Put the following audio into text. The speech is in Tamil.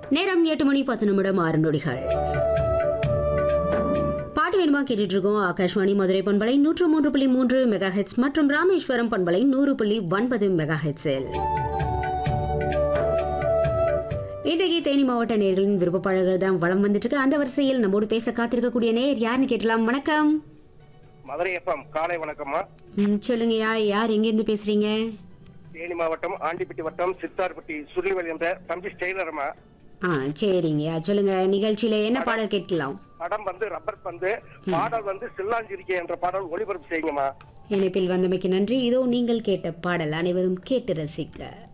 நேரம் எட்டு மணி பத்து நிமிடம் ஆறு நொடிகள் பாட்டு வேணுமா கேட்டுட்டு இருக்கோம் ஆகாஷ்வாணி மதுரை பண்பலை நூற்று மூன்று புள்ளி மூன்று மெகா ஹெட்ஸ் மற்றும் ராமேஸ்வரம் பண்பலை நூறு புள்ளி ஒன்பது மெகா ஹெட்ஸில் இன்றைக்கு தேனி மாவட்ட நேர்களின் விருப்பப்பாளர்கள் தான் வளம் வந்துட்டு இருக்கு அந்த வரிசையில் நம்மோடு பேச காத்திருக்கக்கூடிய நேர் யாருன்னு கேட்டலாம் வணக்கம் மதுரை எஃப்எம் காலை வணக்கம்மா ம், சொல்லுங்கய்யா யார் எங்கேருந்து பேசுறீங்க தேனி மாவட்டம் ஆண்டிப்பட்டி வட்டம் சித்தார்பட்டி சுருளிவல் என்ற தம்பி ஸ்டெய்லர்மா ஆ சரிங்கய்யா சொல்லுங்க நிகழ்ச்சியில என்ன பாடல் கேட்கலாம் படம் வந்து ரப்பர் பந்து பாடல் வந்து சில்லாஞ்சிரிக்கை என்ற பாடல் ஒளிபரப்பு செய்யுங்கம்மா இணைப்பில் வந்தமைக்கு நன்றி இதோ நீங்கள் கேட்ட பாடல் அனைவரும் கேட்டு ரசிக்க